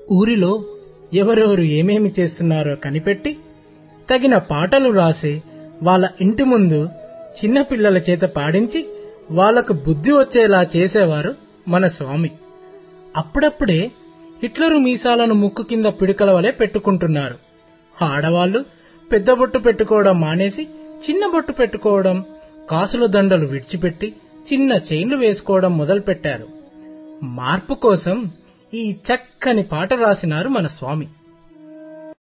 ఊరిలో ఎవరెవరు ఏమేమి చేస్తున్నారో కనిపెట్టి తగిన పాటలు రాసి వాళ్ళ ఇంటి ముందు చిన్న పిల్లల చేత పాడించి వాళ్లకు బుద్ధి వచ్చేలా చేసేవారు మన స్వామి అప్పుడప్పుడే హిట్లరు మీసాలను ముక్కు కింద పిడకల వలె పెట్టుకుంటున్నారు ఆడవాళ్లు పెద్ద బొట్టు పెట్టుకోవడం మానేసి చిన్న బొట్టు పెట్టుకోవడం కాసుల దండలు విడిచిపెట్టి చిన్న చైన్లు వేసుకోవడం మొదలుపెట్టారు మార్పు కోసం ఈ చక్కని పాట రాసినారు మన స్వామి